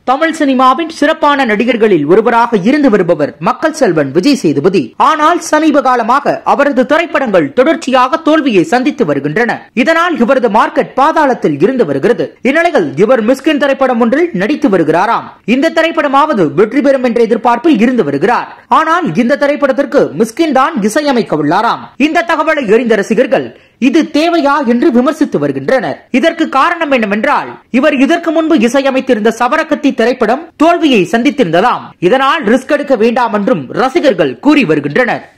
தமிழ் சினிமாவின் சிறப்பான நடிகர்களில் ஒருவராக இருந்து வருபவர் மக்கள் செல்வன் விஜய் சேதுபதி ஆனால் சமீப காலமாக அவரது திரைப்படங்கள் தொடர்ச்சியாக தோல்வியை சந்தித்து வருகின்றன இதனால் இவரது மார்க்கெட் பாதாளத்தில் இருந்து வருகிறது இந்நிலையில் இவர் மிஸ்கின் திரைப்படம் ஒன்றில் நடித்து வருகிறாராம் இந்த திரைப்படமாவது வெற்றி பெறும் என்ற எதிர்பார்ப்பில் இருந்து வருகிறார் ஆனால் இந்த திரைப்படத்திற்கு மிஸ்கின் தான் இசையமைக்க உள்ளாராம் இந்த தகவலை அறிந்த ரசிகர்கள் இது தேவையா என்று விமர்சித்து வருகின்றனர் இதற்கு காரணம் என்னவென்றால் இவர் இதற்கு முன்பு இசையமைத்திருந்த சவரக்கத்தி திரைப்படம் தோல்வியை சந்தித்திருந்ததாம் இதனால் ரிஸ்க் எடுக்க வேண்டாம் என்றும் ரசிகர்கள் கூறி வருகின்றனர்